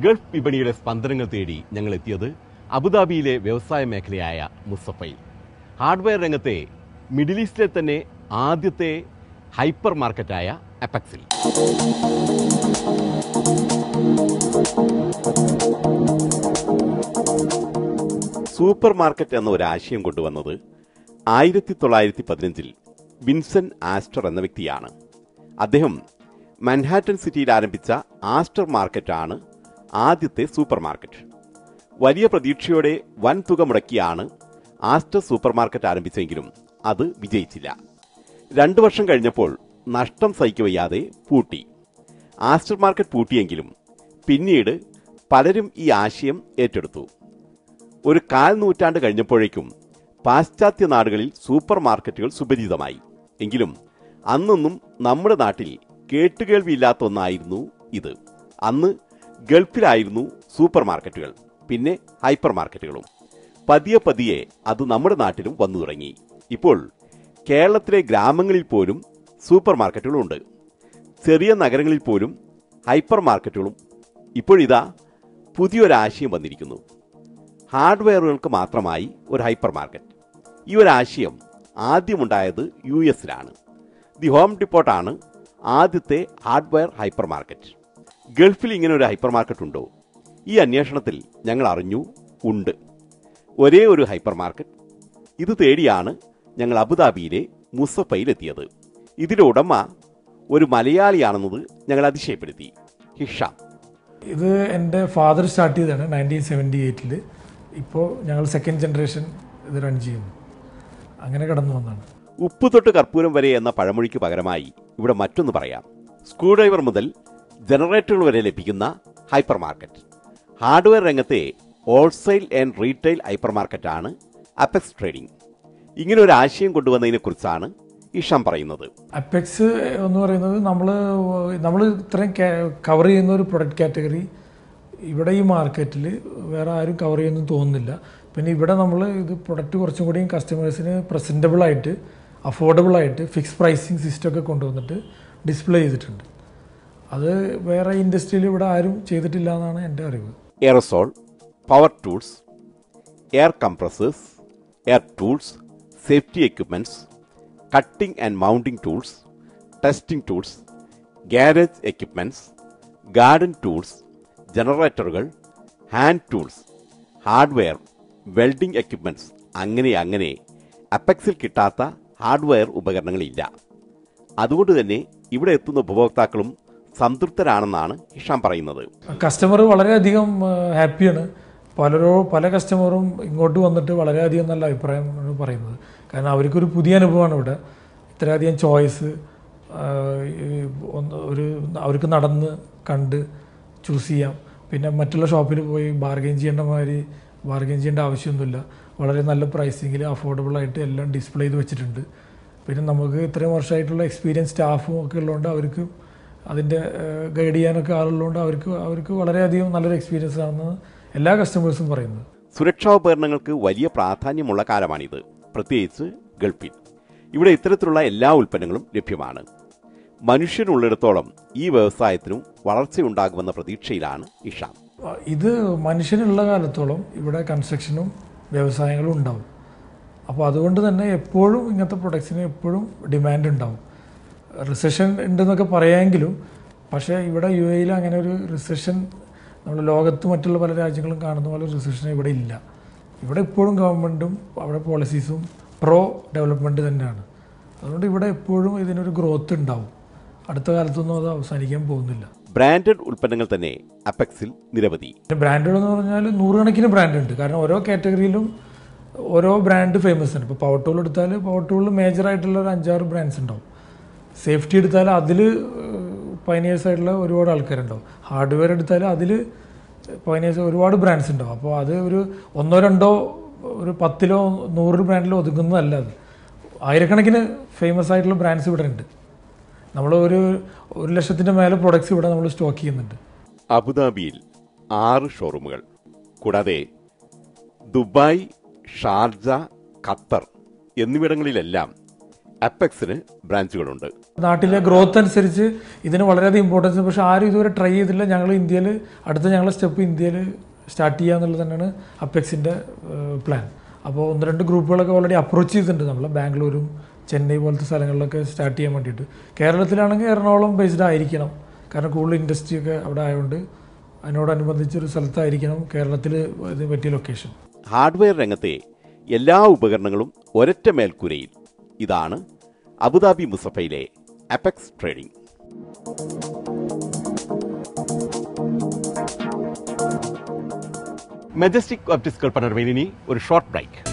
Gulf വിപണിയുടെ സ്പന്ദനങ്ങൾ തേടി ഞങ്ങൾ എത്തിയത് അബുദാബിയിലെ വ്യവസായ മേഖലയായ മുസഫയിൽ ഹാർഡ്വെയർ രംഗത്തെ മിഡിൽ ഈസ്റ്റിലെ തന്നെ ആദ്യത്തെ ഹൈപ്പർ മാർക്കറ്റായ അപെക്സിൽ സൂപ്പർ മാർക്കറ്റ് എന്ന ഒരു ആശയം കൊണ്ടുവന്നത് ആയിരത്തി തൊള്ളായിരത്തി പതിനഞ്ചിൽ വിൻസൻ ആസ്റ്റർ എന്ന വ്യക്തിയാണ് അദ്ദേഹം മൻഹാറ്റൻ സിറ്റിയിൽ ആരംഭിച്ച ആസ്റ്റർ മാർക്കറ്റാണ് ആദ്യത്തെ സൂപ്പർ മാർക്കറ്റ് വലിയ പ്രതീക്ഷയോടെ വൻ തുക മുടക്കിയാണ് ആസ്റ്റർ സൂപ്പർ മാർക്കറ്റ് ആരംഭിച്ചെങ്കിലും അത് വിജയിച്ചില്ല രണ്ടു വർഷം കഴിഞ്ഞപ്പോൾ നഷ്ടം സഹിക്കവയ്യാതെ പൂട്ടി ആസ്റ്റർ മാർക്കറ്റ് പൂട്ടിയെങ്കിലും പിന്നീട് പലരും ഈ ആശയം ഏറ്റെടുത്തു ഒരു കാൽ നൂറ്റാണ്ട് കഴിഞ്ഞപ്പോഴേക്കും പാശ്ചാത്യ നാടുകളിൽ സൂപ്പർ മാർക്കറ്റുകൾ സുപരിചിതമായി എങ്കിലും അന്നൊന്നും നമ്മുടെ നാട്ടിൽ കേട്ടുകേൾവിയില്ലാത്ത ഒന്നായിരുന്നു ഇത് അന്ന് ഗൾഫിലായിരുന്നു സൂപ്പർ മാർക്കറ്റുകൾ പിന്നെ ഹൈപ്പർ മാർക്കറ്റുകളും പതിയെ പതിയെ അത് നമ്മുടെ നാട്ടിലും വന്നു തുടങ്ങി ഇപ്പോൾ കേരളത്തിലെ ഗ്രാമങ്ങളിൽ പോലും സൂപ്പർ മാർക്കറ്റുകളുണ്ട് ചെറിയ നഗരങ്ങളിൽ പോലും ഹൈപ്പർ മാർക്കറ്റുകളും ഇപ്പോഴിതാ പുതിയൊരാശയം വന്നിരിക്കുന്നു ഹാർഡ്വെയറുകൾക്ക് മാത്രമായി ഒരു ഹൈപ്പർ മാർക്കറ്റ് ഈ ഒരു ആശയം ആദ്യമുണ്ടായത് യു എസിലാണ് ദി ഹോം ഡിപ്പോട്ടാണ് ആദ്യത്തെ ഹാർഡ്വെയർ ഹൈപ്പർ മാർക്കറ്റ് ഗൾഫിൽ ഇങ്ങനെ ഒരു ഹൈപ്പർ മാർക്കറ്റ് ഉണ്ടോ ഈ അന്വേഷണത്തിൽ ഞങ്ങൾ അറിഞ്ഞു ഉണ്ട് ഒരേ ഒരു ഹൈപ്പർ മാർക്കറ്റ് ഇത് തേടിയാണ് ഞങ്ങൾ അബുദാബിയിലെ മുസഫയിലെത്തിയത് ഇതിന്റെ ഉടമ ഒരു മലയാളിയാണെന്നത് ഞങ്ങൾ അതിശയപ്പെടുത്തി ഹിഷാം ഇത് എൻ്റെ ഫാദർ സ്റ്റാർട്ട് ചെയ്തതാണ് നയൻറ്റീൻ സെവൻറ്റി എയ്റ്റിൽ ഇപ്പോൾ ഞങ്ങൾ സെക്കൻഡ് ജനറേഷൻ ഇത് റൺ ചെയ്യുന്നു അങ്ങനെ കടന്നു വന്നതാണ് ഉപ്പ് തൊട്ട് കർപ്പൂരം വരെ എന്ന പഴമൊഴിക്ക് പകരമായി ഇവിടെ മറ്റൊന്ന് പറയാം സ്ക്രൂ ഡ്രൈവർ മുതൽ ജനറേറ്ററുകൾ വരെ ലഭിക്കുന്ന ഹൈപ്പർ മാർക്കറ്റ് ഹാർഡ്വെയർ രംഗത്തെ ഹോൾസെയിൽ ആൻഡ് റീറ്റെയിൽ ഹൈപ്പർ മാർക്കറ്റാണ് അപെക്സ് ട്രേഡിംഗ് ഇങ്ങനെ ഒരു ആശയം കൊണ്ടുവന്നതിനെ കുറിച്ചാണ് ഇഷാം പറയുന്നത് അപ്പെക്സ് എന്ന് പറയുന്നത് നമ്മൾ നമ്മൾ ഇത്രയും കവർ ചെയ്യുന്ന ഒരു പ്രൊഡക്റ്റ് കാറ്റഗറി ഇവിടെ ഈ മാർക്കറ്റിൽ വേറെ ആരും കവർ ചെയ്യുന്നു തോന്നുന്നില്ല പിന്നെ ഇവിടെ നമ്മൾ ഇത് പ്രൊഡക്റ്റ് കുറച്ചും കൂടിയും കസ്റ്റമേഴ്സിന് പ്രസൻറ്റബിൾ ആയിട്ട് അഫോർഡബിൾ ആയിട്ട് ഫിക്സ് പ്രൈസിങ് സിസ്റ്റം ഒക്കെ കൊണ്ടുവന്നിട്ട് ഡിസ്പ്ലേ ചെയ്തിട്ടുണ്ട് അത് വേറെ ഇൻഡസ്ട്രിയിൽ ഇവിടെ ആരും ചെയ്തിട്ടില്ല എന്നാണ് എൻ്റെ അറിവ് aerosol power tools air compressors air tools safety equipments cutting and mounting tools testing tools garage equipments garden tools ജനറേറ്ററുകൾ hand tools hardware welding equipments അങ്ങനെ അങ്ങനെ അപ്പെക്സിൽ കിട്ടാത്ത ഹാർഡ്വെയർ ഉപകരണങ്ങളില്ല അതുകൊണ്ട് തന്നെ ഇവിടെ എത്തുന്ന ഉപഭോക്താക്കളും സംതൃപ്തരാണെന്നാണ് ഹിഷാം പറയുന്നത് കസ്റ്റമർ വളരെയധികം ഹാപ്പിയാണ് പലരോ പല കസ്റ്റമറും ഇങ്ങോട്ട് വന്നിട്ട് വളരെയധികം നല്ല അഭിപ്രായമാണ് പറയുന്നത് കാരണം അവർക്കൊരു പുതിയ അനുഭവമാണ് ഇവിടെ ഇത്രയധികം ചോയ്സ് ഒന്ന് ഒരു അവർക്ക് നടന്ന് കണ്ട് ചൂസ് ചെയ്യാം പിന്നെ മറ്റുള്ള ഷോപ്പിൽ പോയി ബാർഗെയിൻ ചെയ്യേണ്ട മാതിരി ബാർഗെയിൻ ചെയ്യേണ്ട ആവശ്യമൊന്നുമില്ല വളരെ നല്ല പ്രൈസിങ്ങിൽ അഫോർഡബിൾ ആയിട്ട് എല്ലാം ഡിസ്പ്ലേ ചെയ്ത് വെച്ചിട്ടുണ്ട് പിന്നെ നമുക്ക് ഇത്രയും വർഷമായിട്ടുള്ള എക്സ്പീരിയൻസ് സ്റ്റാഫും ഒക്കെ ഉള്ളതുകൊണ്ട് അവർക്ക് അതിൻ്റെ ഗൈഡ് ചെയ്യാനൊക്കെ ആളുള്ളതുകൊണ്ട് അവർക്ക് അവർക്ക് വളരെയധികം നല്ലൊരു എക്സ്പീരിയൻസ് ആണെന്ന് എല്ലാ കസ്റ്റമേഴ്സും പറയുന്നത് സുരക്ഷാ ഉപകരണങ്ങൾക്ക് വലിയ പ്രാധാന്യമുള്ള കാലമാണിത് പ്രത്യേകിച്ച് ഗൾഫിൽ ഇവിടെ ഇത്തരത്തിലുള്ള എല്ലാ ഉൽപ്പന്നങ്ങളും ലഭ്യമാണ് മനുഷ്യനുള്ളിടത്തോളം ഈ വ്യവസായത്തിനും വളർച്ചയുണ്ടാകുമെന്ന പ്രതീക്ഷയിലാണ് ഇഷാം ഇത് മനുഷ്യനുള്ള കാലത്തോളം ഇവിടെ കൺസ്ട്രക്ഷനും വ്യവസായങ്ങളും ഉണ്ടാവും അപ്പോൾ അതുകൊണ്ട് തന്നെ എപ്പോഴും ഇങ്ങനത്തെ പ്രൊഡക്ട്സിന് എപ്പോഴും ഡിമാൻഡ് ഉണ്ടാവും റിസഷൻ ഉണ്ടെന്നൊക്കെ പറയാമെങ്കിലും പക്ഷേ ഇവിടെ യു എയിൽ അങ്ങനെ ഒരു റിസഷൻ നമ്മൾ ലോകത്ത് മറ്റുള്ള പല രാജ്യങ്ങളും കാണുന്ന പോലെ റിസഷൻ ഇവിടെ ഇല്ല ഇവിടെ ഇപ്പോഴും ഗവൺമെൻറ്റും അവിടെ പോളിസീസും പ്രോ ഡെവലപ്മെൻറ്റ് തന്നെയാണ് അതുകൊണ്ട് ഇവിടെ എപ്പോഴും ഇതിനൊരു ഗ്രോത്ത് ഉണ്ടാവും അടുത്ത കാലത്തൊന്നും അത് അവസാനിക്കാൻ പോകുന്നില്ല ബ്രാൻഡഡ് ഉൽപ്പന്നങ്ങൾ തന്നെ അപെക്സിൽ നിരവധി പിന്നെ ബ്രാൻഡുകൾ എന്ന് പറഞ്ഞാൽ നൂറുകണക്കിന് ബ്രാൻഡ് ഉണ്ട് കാരണം ഓരോ കാറ്റഗറിയിലും ഓരോ ബ്രാൻഡ് ഫേമസ് ആണ് ഇപ്പോൾ പവർ ടൂൾ എടുത്താൽ പവർ ടൂളിൽ മേജർ ആയിട്ടുള്ള ഒരു അഞ്ചാറ് ബ്രാൻഡ്സ് ഉണ്ടാവും സേഫ്റ്റി എടുത്താൽ അതിൽ പൈനിയേഴ്സ് ആയിട്ടുള്ള ഒരുപാട് ആൾക്കാരുണ്ടാവും ഹാർഡ്വെയർ എടുത്താൽ അതിൽ പൈനിയേഴ്സ് ഒരുപാട് ബ്രാൻഡ്സ് ഉണ്ടാവും അപ്പോൾ അത് ഒരു ഒന്നോ രണ്ടോ ഒരു പത്തിലോ നൂറ് ബ്രാൻഡിലോ ഒതുങ്ങുന്നതല്ല അത് ആയിരക്കണക്കിന് ഫേമസ് ആയിട്ടുള്ള ബ്രാൻഡ്സ് ഇവിടെ ഉണ്ട് നമ്മൾ ഒരു ഒരു ലക്ഷത്തിൻ്റെ മേലെ പ്രൊഡക്ട്സ് ഇവിടെ നമ്മൾ സ്റ്റോക്ക് ചെയ്യുന്നുണ്ട് അബുദാബിയിൽ ആറ് ഷോറൂമുകൾ കൂടാതെ ദുബായ് ഷാർജ ഖത്തർ എന്നിവിടങ്ങളിലെല്ലാം അപ്പെക്സിന് ബ്രാഞ്ചുകളുണ്ട് നാട്ടിലെ ഗ്രോത്ത് അനുസരിച്ച് ഇതിന് വളരെയധികം ഇമ്പോർട്ടൻസ് പക്ഷെ ആരും ഇതുവരെ ട്രൈ ചെയ്തില്ല ഞങ്ങൾ ഇന്ത്യയിൽ അടുത്ത ഞങ്ങളുടെ സ്റ്റെപ്പ് ഇന്ത്യയിൽ സ്റ്റാർട്ട് ചെയ്യുക എന്നുള്ളത് തന്നെയാണ് അപ്പെക്സിൻ്റെ പ്ലാൻ അപ്പോൾ ഒന്ന് രണ്ട് ഗ്രൂപ്പുകളൊക്കെ ഓൾറെഡി അപ്രോച്ച് ചെയ്തിട്ടുണ്ട് നമ്മൾ ബാംഗ്ലൂരും ചെന്നൈ പോലത്തെ സ്ഥലങ്ങളിലൊക്കെ സ്റ്റാർട്ട് ചെയ്യാൻ വേണ്ടിയിട്ട് കേരളത്തിലാണെങ്കിൽ എറണാകുളം ബേസ്ഡ് ആയിരിക്കണം കാരണം കൂടുതൽ ഇൻഡസ്ട്രി ഒക്കെ അവിടെ ആയതുകൊണ്ട് അതിനോടനുബന്ധിച്ച് ഒരു സ്ഥലത്തായിരിക്കണം കേരളത്തിൽ ഇത് പറ്റിയ ലൊക്കേഷൻ ഹാർഡ്വെയർ രംഗത്തെ എല്ലാ ഉപകരണങ്ങളും ഒരൊറ്റ മേൽക്കൂരയിൽ ഇതാണ് അബുദാബി മുസഫയിലെ അപെക്സ് ട്രേഡിംഗ് മെജസ്റ്റിക് ഒപ്റ്റിക്കൽ പണർവേലിനി ഒരു ഷോർട്ട് ബ്രേക്ക്